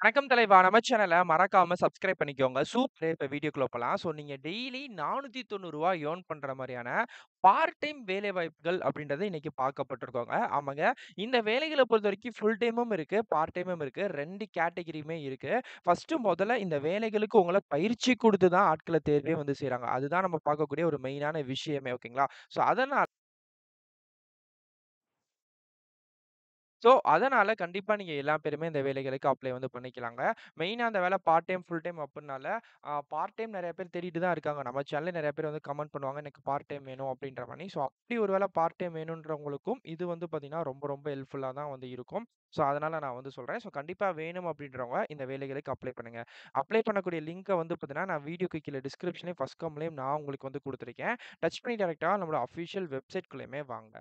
வணக்கம் தலைவா. நம்ம சேனல மறக்காம சப்ஸ்கிரைப் பண்ணிக்கோங்க. சூப்பரு இப்ப வீடியோக்குள்ள போலாம். ஸோ நீங்க டெய்லி ரூ. 490 ஏர்ன் பண்ற மாரியான பார்ட் டைம் வேலைவாய்ப்புகள் அப்படின்றத இன்னைக்கு பார்க்கப்பட்டுருக்கோங்க. ஆமாங்க. இந்த வேலைகள பொறுத்தவரைக்கும் ஃபுல் டைமும் இருக்கு, பார்ட் டைமும் இருக்கு. 2 கேட்டகரியுமே இருக்கு. ஃபர்ஸ்ட்டு முதல்ல இந்த வேலைகளுக்கு உங்கள பயிற்சி குடுத்து தான் ஆட்கள தேர்வே வந்து செய்றாங்க. அதுதான் நம்ம பார்க்கக்கூடிய ஒரு மெயினான விஷயமே ஓகேங்களா? ஸோ அதனால ஸோ அதனால கண்டிப்பா நீங்க எல்லா பேருமே இந்த வேலைகளுக்கு அப்ளை வந்து பண்ணிக்கலாங்க. மெயினா அந்த வேலை பார்ட் டைம், ஃபுல் டைம் அப்டினால அ பார்ட் டைம் நெறைய பேர் தேடிட்டு தான் இருக்காங்க. நம்ம சேனல்ல நெறைய பேர் வந்து கமெண்ட் பண்ணுவாங்க. எனக்கு பார்ட் டைம் வேணும் அப்படின்ற மாரி. ஸோ அப்படி ஒரு வேளை பார்ட் டைம் வேணுன்றவங்களுக்கும் இது வந்து பார்த்தீங்கன்னா, ரொம்ப ரொம்ப ஹெல்ப்ஃபுல்லா தான் வந்து இருக்கும். ஸோ அதனால நான் வந்து சொல்றேன். ஸோ கண்டிப்பா வேணும் அப்படின்றவங்க இந்த வேலைகளுக்கு அப்ளை பண்ணுங்க. அப்ளை பண்ணக்கூடிய லிங்க்க வந்து பார்த்தீங்கன்னா, நான் வீடியோக்கு கீழ டிஸ்கிரிப்ஷன்லயும், ஃபர்ஸ்ட் கமெண்ட்லயும் நான் உங்களுக்கு வந்து குடுத்துருக்கேன். டச் பண்ணி டைரக்ட்டா நம்மளோட அஃபிஷியல் வெப்சைட்குள்ளயுமே வாங்க.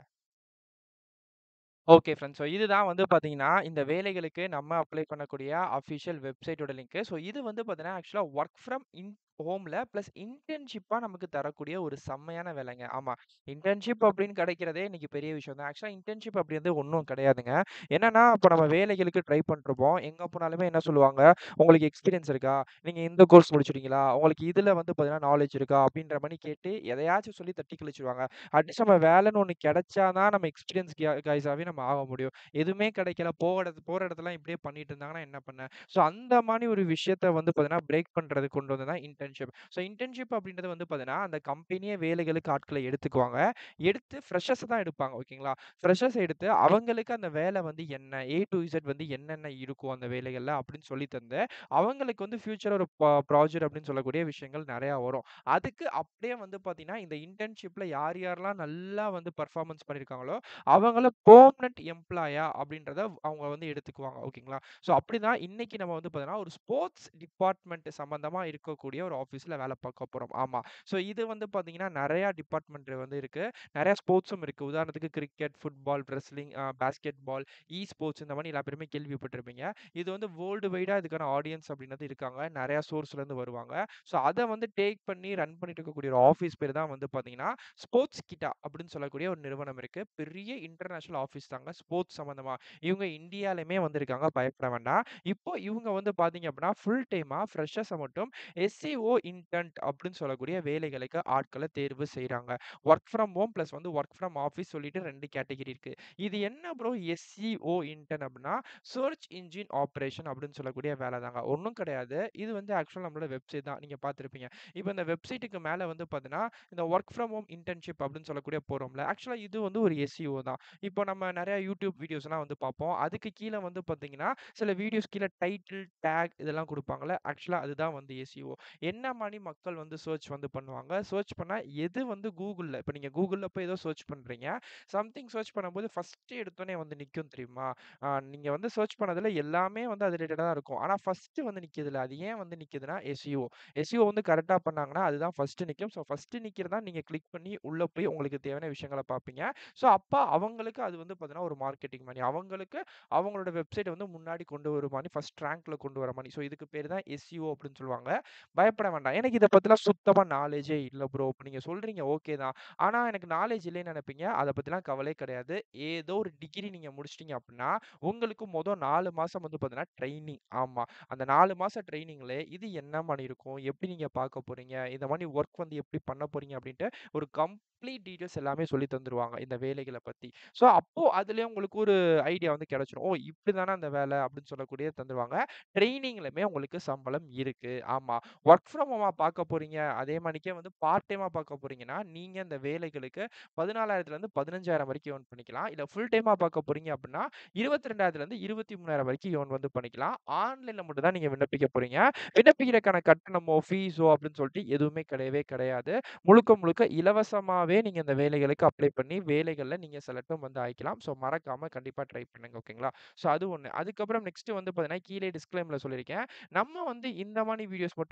Okay friends. ஸோ இதுதான் வந்து பார்த்தீங்கன்னா, இந்த வேலைகளுக்கு நம்ம அப்ளை பண்ணக்கூடிய அஃபிஷியல் வெப்சைட்டோட லிங்க்கு. ஸோ இது வந்து பார்த்தீங்கன்னா, ஆக்சுவலா வொர்க் ஃப்ரம் இன் ஹோம்ல பிளஸ் இன்டர்ன்ஷிப்பா நமக்கு தரக்கூடிய ஒரு செம்மையான வேலைங்க. ஆமா. இன்டர்ன்ஷிப் அப்படின்னு கிடைக்கிறதே இன்னைக்கு பெரிய விஷயம் தான். ஆக்சுவலா இன்டர்ன்ஷிப் அப்படி வந்து ஒண்ணும் கிடையாதுங்க. என்னன்னா, இப்ப நம்ம வேலைகளுக்கு ட்ரை பண்ணிருப்போம். எங்க போனாலுமே என்ன சொல்லுவாங்க, "உங்களுக்கு எக்ஸ்பீரியன்ஸ் இருக்கா? நீங்க இந்த கோர்ஸ் முடிச்சிருக்கீங்களா? உங்களுக்கு இதுல வந்து பார்த்தீங்கன்னா, நாலேட்ஜ் இருக்கா?" அப்படின்ற மாரி கேட்டு எதையாச்சும் சொல்லி தட்டி கழிச்சுருவாங்க. அட்லீஸ்ட் நம்ம வேலைன்னு ஒண்ணு கிடைச்சா தான் நம்ம எக்ஸ்பீரியன்ஸ் கை கைஸாவே நம்ம ஆக முடியும். எதுவுமே கிடைக்கல, போக இடத்து போற இடத்துலலாம் இப்படியே பண்ணிட்டு இருந்தாங்கன்னா என்ன பண்ண? ஸோ அந்த மாரி ஒரு விஷயத்த வந்து பார்த்தீங்கன்னா, பிரேக் பண்றதுக்கு கொண்டு வந்தது தான் இன்டர்ன்ஷிப். ஸோ இன்டர்ன்ஷிப் அப்படின்றது வந்து பார்த்தீங்கன்னா, அந்த கம்பெனியே வேலைகளுக்கு ஆட்கள எடுத்துக்குவாங்க. எடுத்து ஃப்ரெஷர்ஸ தான் எடுப்பாங்க. ஓகேங்களா? ஃப்ரெஷர்ஸ எடுத்து அவங்களுக்கு அந்த வேலை வந்து என்ன? ஏ டூ இசட் வந்து என்னென்ன இருக்கும் அந்த வேலைகள்ல அப்படின்னு சொல்லி தந்து, அவங்களுக்கு வந்து ஃபியூச்சர்ல ஒரு ப ப்ராஜெக்ட் அப்படின்னு சொல்லக்கூடிய விஷயங்கள் நெறையா வரும். அதுக்கு அப்படியே வந்து பார்த்தீங்கன்னா, இந்த இன்டர்ன்ஷிப்ல யார் யாரெல்லாம் நல்லா வந்து பெர்ஃபார்மன்ஸ் பண்ணியிருக்காங்களோ, அவங்கள பெர்மனன்ட் எம்ப்ளாயா அப்படின்றத அவங்க வந்து எடுத்துக்குவாங்க. ஓகேங்களா? ஸோ அப்படிதான் இன்னைக்கு நம்ம வந்து பார்த்தீங்கன்னா, ஒரு ஸ்போர்ட்ஸ் டிபார்ட்மெண்ட் சம்மந்தமா இருக்கக்கூடிய ஒரு ஆஃபீஸ்ல வேலை பார்க்க போறோம். ஆமா. ஸோ இது வந்து பார்த்தீங்கன்னா, நெறையா டிபார்ட்மெண்ட் வந்து இருக்கு. நெறைய ஸ்போர்ட்ஸும் இருக்கு. உதாரணத்துக்கு கிரிக்கெட், ஃபுட்பால், ரெஸ்லிங், அ பாஸ்கெட் பால், இ ஸ்போர்ட்ஸ் இந்த மாரி எல்லா பேருமே கேள்விப்பட்டிருப்பீங்க. இது வந்து வேர்ல்டு வைடா இதுக்கான ஆடியன்ஸ் அப்படின்றது இருக்காங்க. நெறையா சோர்ஸ்லேருந்து வருவாங்க. ஸோ அத வந்து டேக் பண்ணி ரன் பண்ணிட்டு இருக்கக்கூடிய ஒரு ஆஃபீஸ் பேரு தான் வந்து பார்த்தீங்கன்னா, ஸ்போர்ட்ஸ் கிட்டா அப்படின்னு சொல்லக்கூடிய ஒரு நிறுவனம் இருக்கு. பெரிய இன்டர்நேஷனல் ஆஃபீஸ் தாங்க. ஸ்போர்ட்ஸ் சம்மந்தமா. இவங்க இந்தியாலயுமே வந்திருக்காங்க. பயப்பட வேண்டாம். இப்போ இவங்க வந்து பார்த்தீங்க அப்படின்னா, ஃபுல் டைமா ஃப்ரெஷர்ஸ மட்டும் எஸ்சிஓ இன்டர்ன்ட் அப்படின்னு சொல்லக்கூடிய வேலைகளுக்கு ஆட்கள தேர்வு செய்றாங்க. வொர்க் ஃப்ரம் ஹோம் பிளஸ் வந்து வொர்க் ஃப்ரம் ஆஃபீஸ் சொல்லிட்டு 2 கேட்டகரி இருக்கு. இது என்ன ப்ரோ எஸ்சிஓ இன்டர்ன் அப்படின்னா, சர்ச் இன்ஜின் ஆப்பரேஷன் அப்படின்னு சொல்லக்கூடிய வேலை தாங்க. ஒண்ணும் கிடையாது. இது வந்து ஆக்சுவலா நம்மளோட வெப்சைட் தான். நீங்க பார்த்திருப்பீங்க. இப்ப இந்த வெப்சைட்டுக்கு மேல வந்து பார்த்தீங்கன்னா, இந்த வொர்க் ஃப்ரம் ஹோம் இன்டர்ன்ஷிப் அப்படின்னு சொல்லக்கூடிய போறோம்ல, ஆக்சுவலா இது வந்து ஒரு எஸ்சிஓ தான். இப்போ நம்ம நெறைய யூடியூப் வீடியோஸ்லாம் வந்து பார்ப்போம். அதுக்கு கீழ வந்து பார்த்தீங்கன்னா, சில வீடியோஸ் கீழ டைட்டில், டேக் இதெல்லாம் குடுப்பாங்கல்ல, ஆக்சுவலா அதுதான் வந்து எஸ்சிஓ. என்ன மாரி மக்கள் வந்து சர்ச் வந்து பண்ணுவாங்க. சர்ச் பண்ணா எது வந்து கூகுள்ல இப்ப நீங்க கூகுள்ல போய் ஏதோ சர்ச் பண்றீங்க. சம்திங் சர்ச் பண்ணும்போது ஃபர்ஸ்ட்டு எடுத்தோனே வந்து நிக்கும் தெரியுமா? அ நீங்க வந்து சர்ச் பண்ணதுல எல்லாமே வந்து அது ரிலேட்டடா தான் இருக்கும். ஆனா ஃபர்ஸ்ட்டு வந்து நிக்குதுல்ல, அது ஏன் வந்து நிக்குதுன்னா எஸ்இஓ. எஸ்இஓ வந்து கரெக்ட்டா பண்ணாங்கன்னா, அதுதான் ஃபர்ஸ்ட்டு நிக்கும். ஸோ ஃபர்ஸ்ட்டு நிக்கிறத நீங்க கிளிக் பண்ணி உள்ள போய் உங்களுக்கு தேவையான விஷயங்கள பார்ப்பீங்க. ஸோ அப்ப அவங்களுக்கு அது வந்து பார்த்தீங்கன்னா, ஒரு மார்க்கெட்டிங் மணி. அவங்களுக்கு அவங்களோட வெப்சைட்ட வந்து முன்னாடி கொண்டு வரும் மாரி, ஃபர்ஸ்ட் ரேங்க்ல கொண்டு வர மாரி. ஸோ இதுக்கு பேரு தான் எஸ்இஓ அப்படின்னு சொல்லுவாங்க. பயப்பட வேண்டாம். எனக்கு இத பத்திலாம் சுத்தமா நாலேட்ஜே இல்ல ப்ரோ. இப்ப நீங்க சொல்றீங்க ஓகே தான். ஆனா எனக்கு நாலேட்ஜ் இல்லைன்னு நெனைப்பீங்க. அத பத்திலாம் கவலையே கிடையாது. ஏதோ ஒரு டிகிரி நீங்க முடிச்சிட்டீங்க அப்படின்னா, உங்களுக்கு மொத 4 மாசம் வந்து பார்த்தீங்கன்னா, ட்ரெய்னிங். ஆமா. அந்த 4 மாச ட்ரெய்னிங்ல இது என்ன மாரி இருக்கும்? எப்படி நீங்க பார்க்க போறீங்க? இந்த மாரி ஒர்க் வந்து எப்படி பண்ண போறீங்க? அப்படின்ட்டு ஒரு கம்ப்ளீட் டீட்டெயில்ஸ் எல்லாமே சொல்லி தந்துருவாங்க. இந்த வேலைகள பத்தி. ஸோ அப்போ அதிலயே உங்களுக்கு ஒரு ஐடியா வந்து கிடைச்சிரும். ஓ! இப்படிதானா அந்த வேலை அப்படின்னு சொல்லக்கூடிய தந்துருவாங்க. ட்ரெய்னிங்லயுமே உங்களுக்கு சம்பளம் இருக்கு. ஆமா. வொர்க் ஃப்ரம் ஹோமா பார்க்க போறீங்க. அதே மாணிக்கே வந்து பார்ட் டைமா பார்க்க போறீங்கன்னா, நீங்க இந்த வேலைகளுக்கு 14,000லேருந்து 15,000 வரைக்கும் ஏர்ன் பண்ணிக்கலாம். இல்ல ஃபுல் டைமா பார்க்க போறீங்க அப்படின்னா, 22,000லேருந்து 23,000 வரைக்கும் ஏர்ன் வந்து பண்ணிக்கலாம். ஆன்லைன்ல மட்டும் தான் நீங்க விண்ணப்பிக்க போறீங்க. விண்ணப்பிக்கிறதுக்கான கட்டணமோ, ஃபீஸோ அப்படின்னு சொல்லிட்டு எதுவுமே கிடையவே கிடையாது. முழுக்க முழுக்க இலவசமாவே நீங்க இந்த வேலைகளுக்கு அப்ளை பண்ணி வேலைகள்ல நீங்க செலக்டும் வந்து ஆயிக்கலாம். ஸோ மறக்காம கண்டிப்பா ட்ரை பண்ணுங்க. ஓகேங்களா? ஸோ அது ஒண்ணு. அதுக்கப்புறம் நெக்ஸ்ட் வந்து பார்த்தீங்கன்னா, கீழே டிஸ்க்ளைமர்ல சொல்லியிருக்கேன். நம்ம வந்து இந்த மாரி வீடியோஸ் மட்டும் இல்லாம,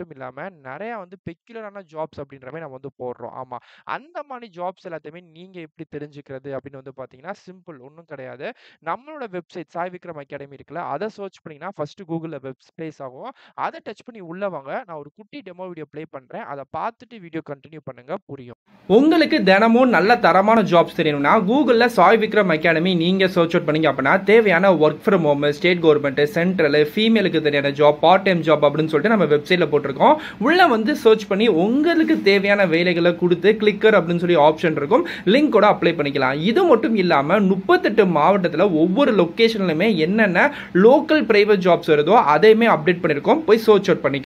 நெறைய வந்து பெக்யூலரான ஜாப்ஸ் அப்படின்ற மாரி நம்ம வந்து போடுறோம். ஆமா. அந்த மாரி ஜாப்ஸ் எல்லாத்தையுமே நீங்க எப்படி தெரிஞ்சுக்கிறது அப்படின்னு வந்து பார்த்தீங்கன்னா, சிம்பிள் ஒண்ணும் கிடையாது. நம்மளோட வெப்சைட் சாய் விக்ரம் அகாடமி இருக்குல்ல, அத சர்ச் பண்ணீங்கன்னா ஃபர்ஸ்ட்டு கூகுள்ல வெப் பிளேஸ் ஆகும். அத டச் பண்ணி உள்ள வாங்க. நான் ஒரு குட்டி டெமோ வீடியோ ப்ளே பண்றேன். அத பார்த்துட்டு வீடியோ கன்டின்யூ பண்ணுங்க. புரியும். உங்களுக்கு தினமும் நல்ல தரமான ஜாப்ஸ் தெரியணும்னா கூகுள்ல சாய் விக்ரம் அகாடமி நீங்க சர்ச் அவுட் பண்ணீங்க அப்படின்னா தேவையான work from home state government central ஃபீமேலுக்கு தெரியான ஜாப் பார்ட் டைம் ஜாப் அப்படின்னு சொல்லிட்டு நம்ம வெப்சைட்ல போட்டிருக்கோம் உள்ள வந்து சர்ச் பண்ணி உங்களுக்கு தேவையான வேலைகளை கொடுத்து கிளிக்கர் அப்படின்னு சொல்லி ஆப்ஷன் இருக்கும் லிங்க் கூட அப்ளை பண்ணிக்கலாம் இது மட்டும் இல்லாம முப்பத்தெட்டு மாவட்டத்தில் ஒவ்வொரு லொக்கேஷன்லையுமே என்னென்ன லோக்கல் பிரைவேட் ஜாப்ஸ் வருதோ அதையுமே அப்டேட் பண்ணியிருக்கோம் போய் சர்ச் அவுட் பண்ணி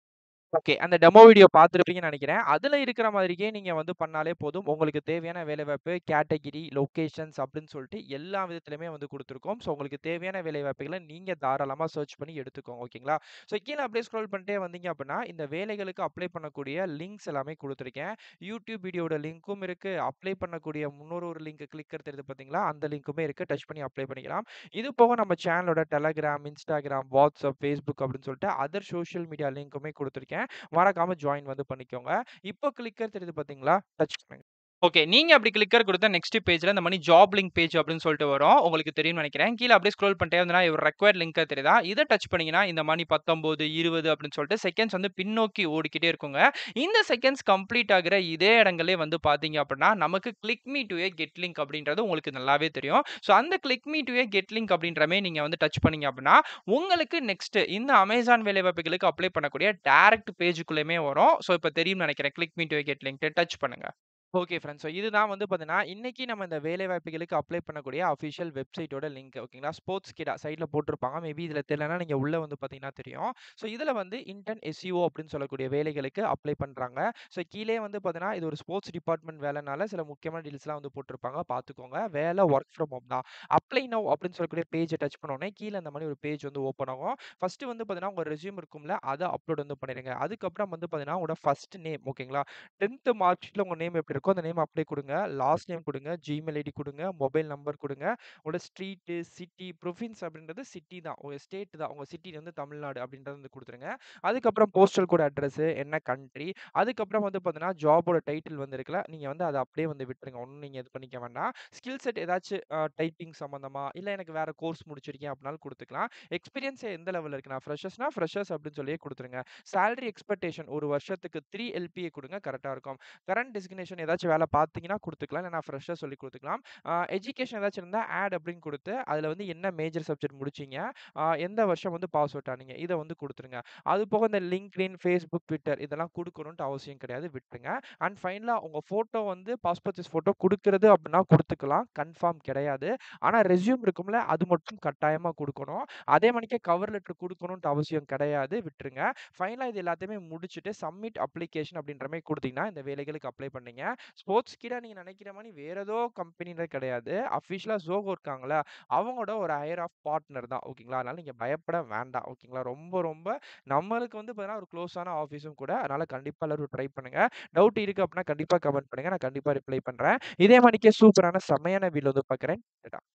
ஓகே. அந்த டெமோ வீடியோ பார்த்திருப்பீங்கன்னு நெனைக்கிறேன். அதுல இருக்கிற மாதிரியே நீங்க வந்து பண்ணாலே போதும். உங்களுக்கு தேவையான வேலைவாய்ப்பு, கேட்டகிரி, லொகேஷன்ஸ் அப்படின்னு சொல்லிட்டு எல்லா விதத்திலுமே வந்து குடுத்துருக்கோம். ஸோ உங்களுக்கு தேவையான வேலைவாய்ப்புகள நீங்க தாராளமா சர்ச் பண்ணி எடுத்துக்கோங்க. ஓகேங்களா? ஸோ கீழ அப்படியே ஸ்க்ரோல் பண்ணிட்டே வந்தீங்க அப்படின்னா, இந்த வேலைகளுக்கு அப்ளை பண்ணக்கூடிய லிங்க்ஸ் எல்லாமே குடுத்துருக்கேன். யூடியூப் வீடியோட லிங்க்கும் இருக்கு. அப்ளை பண்ணக்கூடிய முன்னொரு ஒரு லிங்க் கிளிக்கர் தெரியுது பார்த்தீங்களா? அந்த லிங்க்குமே இருக்கு. டச் பண்ணி அப்ளை பண்ணிக்கலாம். இது போக நம்ம சேனலோட Telegram, Instagram, WhatsApp, Facebook அப்படின்னு சொல்லிட்டு அதர் சோசியல் மீடியா லிங்க்குமே குடுத்துருக்கேன். மறக்காம ஜாயின் வந்து பண்ணிக்கோங்க. இப்போ கிளிக்கர் தெரியுது பார்த்தீங்களா? டச் பண்ணுங்க. ஓகே. நீங்க அப்படி கிளிக்கர் குடுத்தா நெக்ஸ்ட் பேஜ்ல இந்த மாரி ஜாப் லிங்க் பேஜ் அப்படின்னு சொல்லிட்டு வரும். உங்களுக்கு தெரியும்னு நெனைக்கிறேன். கீழ அப்படியே ஸ்க்ரோல் பண்ணிட்டே வந்தீங்கன்னா ஒரு ரெக்வயர்ட் லிங்க் தெரியுதா? இத டச் பண்ணீங்கன்னா இந்த மாரி 19, 20 அப்படின்னு சொல்லிட்டு செகண்ட்ஸ் வந்து பின்னோக்கி ஓடிக்கிட்டே இருக்குங்க. இந்த செகண்ட்ஸ் கம்ப்ளீட் ஆகுற இதே இடங்களே வந்து பார்த்தீங்க அப்படின்னா, நமக்கு click me to a get link அப்படின்றது உங்களுக்கு நல்லாவே தெரியும். ஸோ அந்த click me to a get link அப்படின்ற மாரி நீங்க வந்து டச் பண்ணீங்க அப்படின்னா, உங்களுக்கு நெக்ஸ்ட் இந்த அமேசான் வேலைவாய்ப்புகளுக்கு அப்ளை பண்ணக்கூடிய டைரக்ட் பேஜ்க்குள்ளயுமே வரும். ஸோ இப்ப தெரியும்னு நெனைக்கிறேன். Click me to a get link touch பண்ணுங்க. Okay friends. ஸோ இதுதான் வந்து பார்த்தீங்கன்னா, இன்னைக்கு நம்ம இந்த வேலைவாய்ப்புகளுக்கு அப்ளை பண்ணக்கூடிய அஃபிஷியல் வெப்சைட்டோட லிங்க் ஓகேங்களா? ஸ்போர்ட்ஸ் கிடா சைட்ல போட்டிருப்பாங்க. மேபி இதுல தெரியலன்னா நீங்க உள்ள வந்து பார்த்தீங்கன்னா தெரியும். ஸோ இதுல வந்து இன்டர்ன் எஸ்இஓ அப்படின்னு சொல்லக்கூடிய வேலைகளுக்கு அப்ளை பண்றாங்க. ஸோ கீழயே வந்து பார்த்தீங்கன்னா, இது ஒரு ஸ்போர்ட்ஸ் டிபார்ட்மெண்ட் வேலைனால சில முக்கியமான டீடெயில்ஸ்லாம் வந்து போட்டிருப்பாங்க. பார்த்துக்கோங்க. வேலை வொர்க் ஃப்ரம் ஹோம் தான். அப்ளை நவ் அப்படின்னு சொல்லக்கூடிய பேஜ டச் பண்ண உடனே கீழ இந்த மாரி ஒரு பேஜ் வந்து ஓப்பன் ஆகும். ஃபர்ஸ்ட் வந்து பார்த்தீங்கன்னா, உங்க ரெஸ்யூம் இருக்கும்ல, அத அப்லோட் வந்து பண்ணிடுங்க. அதுக்கப்புறம் வந்து பார்த்தீங்கன்னா, உங்களோட ஃபர்ஸ்ட் நேம் ஓகேங்களா? 10த் மார்க் ஷீட்ல உங்க நேம் எப்படி இருக்கோ அந்த நேம் அப்ளை குடுங்க. லாஸ்ட் நேம் குடுங்க. ஜிமெயில் ஐடி குடுங்க. மொபைல் நம்பர் குடுங்க. உங்களோட ஸ்ட்ரீட், சிட்டி, ப்ரொவின்ஸ் அப்படின்றது சிட்டி தான். உங்க ஸ்டேட் தான். உங்க சிட்டி வந்து தமிழ்நாடு அப்படின்றத வந்து குடுத்துருங்க. அதுக்கப்புறம் போஸ்டல் கோட் அட்ரஸ், என்ன கண்ட்ரி, அதுக்கப்புறம் வந்து பார்த்தீங்கன்னா, ஜாபோட டைட்டில் வந்து இருக்குல்ல, நீங்க வந்து அத அப்படியே வந்து விட்டுருங்க. ஒண்ணும் நீங்க இது பண்ணிக்க வேண்டாம். ஸ்கில் செட் ஏதாச்சும் அ டைப்பிங் சம்மந்தமா, இல்ல எனக்கு வேற கோர்ஸ் முடிச்சிருக்கேன் அப்படினாலும் குடுத்துக்கலாம். எக்ஸ்பீரியன்ஸ் எந்த லெவல்ல இருக்கு? நான் ஃப்ரெஷர்ஸ்னா ஃப்ரெஷர்ஸ் அப்படின்னு சொல்லியே குடுத்துருங்க. சேலரி எக்ஸ்பெக்டேஷன் ஒரு வருஷத்துக்கு 3 எல்பிஏ குடுங்க. கரெக்ட்டா இருக்கும். கரண்ட் டெசிக்னேஷன் ஏதாச்சும் வேலை பார்த்தீங்கன்னா குடுத்துக்கலாம். இல்ல நான் ஃப்ரெஷர் சொல்லி குடுத்துக்கலாம். அ எஜுகேஷன் ஏதாச்சும் இருந்தா ஆட் அப்படின்னு குடுத்து, அதுல வந்து என்ன மேஜர் சப்ஜெக்ட் முடிச்சீங்க? அ எந்த வருஷம் வந்து பாஸ் அவுட் ஆனீங்க? இத வந்து குடுத்துருங்க. அது போக இந்த LinkedIn, Facebook, Twitter இதெல்லாம் குடுக்கணும்ன்ட்டு அவசியம் கிடையாது. விட்டுருங்க. அண்ட் ஃபைனலா உங்க ஃபோட்டோ வந்து பாஸ்போர்ட் சைஸ் ஃபோட்டோ குடுக்குறது அப்படின்னா குடுத்துக்கலாம். கன்ஃபார்ம் கிடையாது. ஆனா ரெஸ்யூம் இருக்கும்ல, அது மட்டும் கட்டாயமா குடுக்கணும். அதே மாரிக்கே கவர் லெட்டர் குடுக்கணும்ன்ட்டு அவசியம் கிடையாது. விட்டுருங்க. ஃபைனலா இது எல்லாத்தையுமே முடிச்சுட்டு சப்மிட் அப்ளிகேஷன் அப்படின்ற மாரி குடுத்தீங்கன்னா, இந்த வேலைகளுக்கு அப்ளை பண்ணீங்க. ஸ்போர்ட்ஸ் கிடா நீங்க நெனைக்கிற மாரி வேற ஏதோ கம்பெனின்றது கிடையாது. அஃபிஷியலா Zoho இருக்காங்கல்ல, அவங்களோட ஒரு ஹையர் ஆஃப் பார்ட்னர் தான். ஓகேங்களா? அதனால நீங்க பயப்பட வேண்டாம். ஓகேங்களா? ரொம்ப ரொம்ப நம்மளுக்கு வந்து பார்த்தீங்கன்னா, ஒரு குளோஸான ஆஃபீஸும் கூட. அதனால கண்டிப்பா எல்லாரும் ட்ரை பண்ணுங்க. டவுட் இருக்கு அப்படின்னா கண்டிப்பா கமெண்ட் பண்ணுங்க. நான் கண்டிப்பா ரிப்ளை பண்றேன். இதே மாரிக்கே சூப்பரான செம்மையான வீடியோல வந்து பார்க்குறேன். டாடா.